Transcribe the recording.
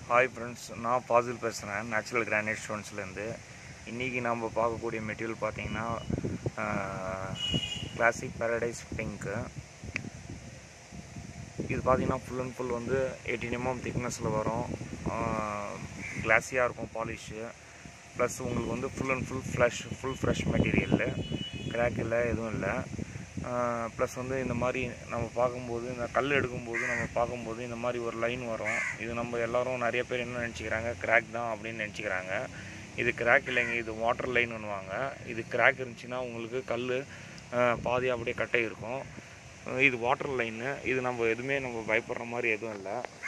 hi friends நான் பாசில் பேசுகிறேன் natural granite ஸ்டோன்ஸ்லேருந்து இன்றைக்கி நம்ம பார்க்கக்கூடிய மெட்டீரியல் பார்த்தீங்கன்னா கிளாசிக் பேரடைஸ் பிங்க்கு இது பார்த்தீங்கன்னா ஃபுல் அண்ட் ஃபுல் வந்து எயிட்டீன் எம்எம் திக்னஸில் வரும் கிளாஸியாக இருக்கும் பாலிஷு ப்ளஸ் உங்களுக்கு வந்து full and full flush full fresh material crack இல்லை எதுவும் இல்லை ப்ளஸ் வந்து இந்த மாதிரி நம்ம பார்க்கும்போது இந்த கல் எடுக்கும்போது நம்ம பார்க்கும்போது இந்த மாதிரி ஒரு லைன் வரும் இது நம்ம எல்லாரும் நிறைய பேர் என்ன நினச்சிக்கிறாங்க கிராக் தான் அப்படின்னு நினச்சிக்கிறாங்க இது கிராக் இல்லைங்க இது வாட்டர் லைன் பண்ணுவாங்க இது கிராக் இருந்துச்சுன்னா உங்களுக்கு கல் பாதி அப்படியே கட்டை இருக்கும் இது வாட்டர் லைனு இது நம்ம எதுவுமே நம்ம பயப்படுற மாதிரி எதுவும் இல்லை